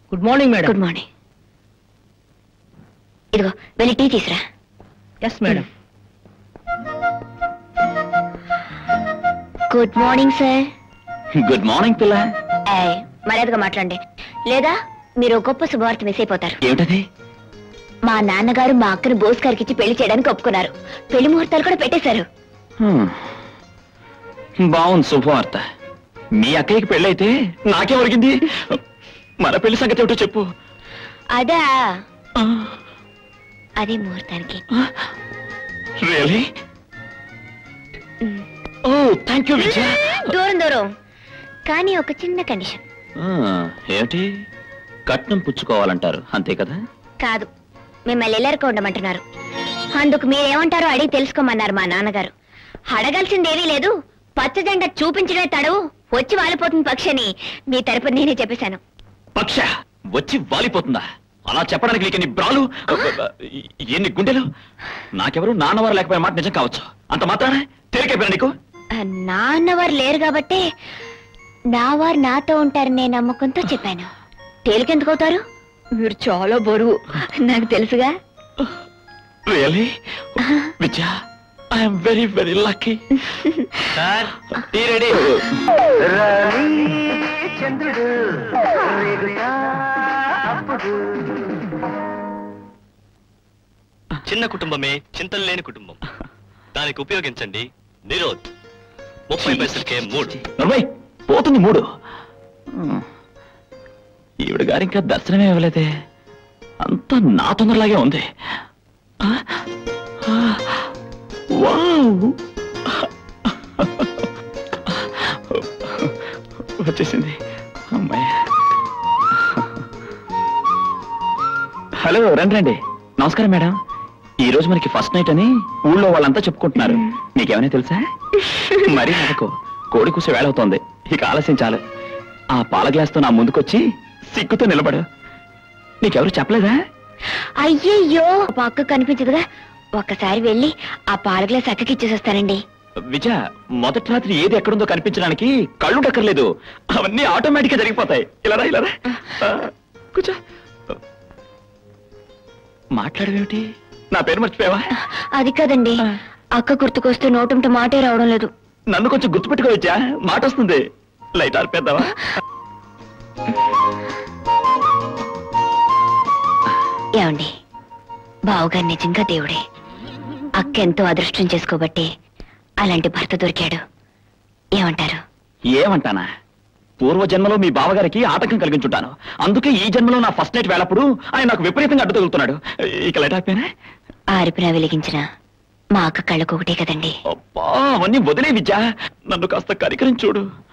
Good morning madam good morning ఇదిగో వెళ్ళి tea తీసురా yes madam good morning sir good morning పిల్ల ఏయ్, మర్యాదగా మాట్లాడండి లేదా మీరు ఒక గొప్ప శుభవార్త మిస్ అయిపోతారు ఏమిటది మా నాన్నగారు మా అక్కను బోస్ గారికి ఇచ్చి పెళ్లి చేయడానికి ఒప్పుకున్నారు పెళ్లి ముహూర్తాలు కూడా పెట్టేశారు హ్మ్. బాగుంది శుభవార్త మీ అక్కయ్యకి పెళ్ళైతే నాకే ఒరిగింది మన పెళ్లి సంగతి ఏమిటో చెప్పు అదా అదే ముహూర్తానికి really oh thank you Vijaya దూరం దూరం కానీ ఒక చిన్న కండిషన్ ఏమిటి కట్నం పుచ్చుకోవాలంటారు అంతే కదా కాదు మిమ్మల్ని ఎల్లరిక ఉండమంటున్నారు అందుకు మీరేమంటారో అడిగి తెలుసుకోమన్నారు మా నాన్నగారు అడగాల్సిందేమీ లేదు పచ్చ జెండా చూపించడే తడవు వచ్చి వాలిపోతుంది పక్షి అని మీ తరపున నేనే చెప్పేశాను పక్ష వచ్చి వాలిపోతుందా అలా చెప్పడానికి నీకు ఎన్ని బ్రాలు ఎన్ని గుండెలు నాకెవరు నాన్నవారు లేకపోయిన మాట నిజం కావచ్చు అంత మాత్రానే తేలికైపోయినా నీకు ఆ, నాన్నవారు లేరు కాబట్టే నా వారు నాతో ఉంటారనే నమ్మకంతో చెప్పాను తేలికెందుకు అవుతారు మీరు చాలా బరువు నాకు తెలుసుగా really Vidya I'm very very lucky sir tea ready చిన్న కుటుంబమే చింతలు లేని కుటుంబం దానికి ఉపయోగించండి నిరోధ్ ముప్పై పైసలకే మూడు నర్మయ్ పోతుంది మూడు ఈవిడ గారు ఇంకా దర్శనమే ఇవ్వలేదే అంతా నా తొందరలాగే ఉంది ఆ? ఆ, వావ్! వచ్చేసింది అమ్మాయి హలో రండి రండి నమస్కారం మేడం ఈ రోజు మనకి ఫస్ట్ నైట్ అని ఊళ్ళో వాళ్ళంతా చెప్పుకుంటున్నారు నీకేమైనా తెలుసా మరీ నాకు కోడి కూసే వేళవుతోంది ఇక ఆలస్యం చాలు ఆ పాల గ్లాస్తో నా ముందుకొచ్చి సిగ్గుతో నిలబడు నీకెవరు చెప్పలేదా అయ్యయ్యో పక్క కనిపించదుగా ఒక్కసారి వెళ్ళి ఆ పాల గ్లాస్ అక్కకి ఇచ్చేసొస్తానండి విజయ మొదటి రాత్రి ఏది ఎక్కడుందో కనిపించడానికి కళ్ళు డక్కర్లేదు అవన్నీ ఆటోమేటిక్ గా జరిగిపోతాయి ఇలారా ఇలారా ఆ, కూర్చో మాట్లాడవేమిటి నా పేరు మర్చిపోయావా అది కాదండి అక్క గుర్తుకొస్తే నోటంట మాటే రావడం లేదు నన్ను కొంచెం గుర్తుపెట్టుకోవచ్చా మాట వస్తుంది లైట్ ఆర్పేద్దావా ఏమండి బావుగారు నిజంగా దేవుడే అక్క ఎంతో అదృష్టం చేసుకోబట్టి అలాంటి భర్త దొరికాడు ఏమంటారు ఏమంటానా పూర్వ జన్మలో మీ బావగారికి ఆటంకం కలిగించుంటాను అందుకే ఈ జన్మలో నా ఫస్ట్ నైట్ వేళప్పుడు ఆయన నాకు విపరీతంగా అడ్డు తగులుతున్నాడు ఇక లైట్ ఆర్పేనా ఆరిపినా వెలిగించిన మా అక్క కళ్ళకు ఒకటే కదండి అబ్బా అవన్నీ వదిలే విద్య నన్ను కాస్త కరికరించి చూడు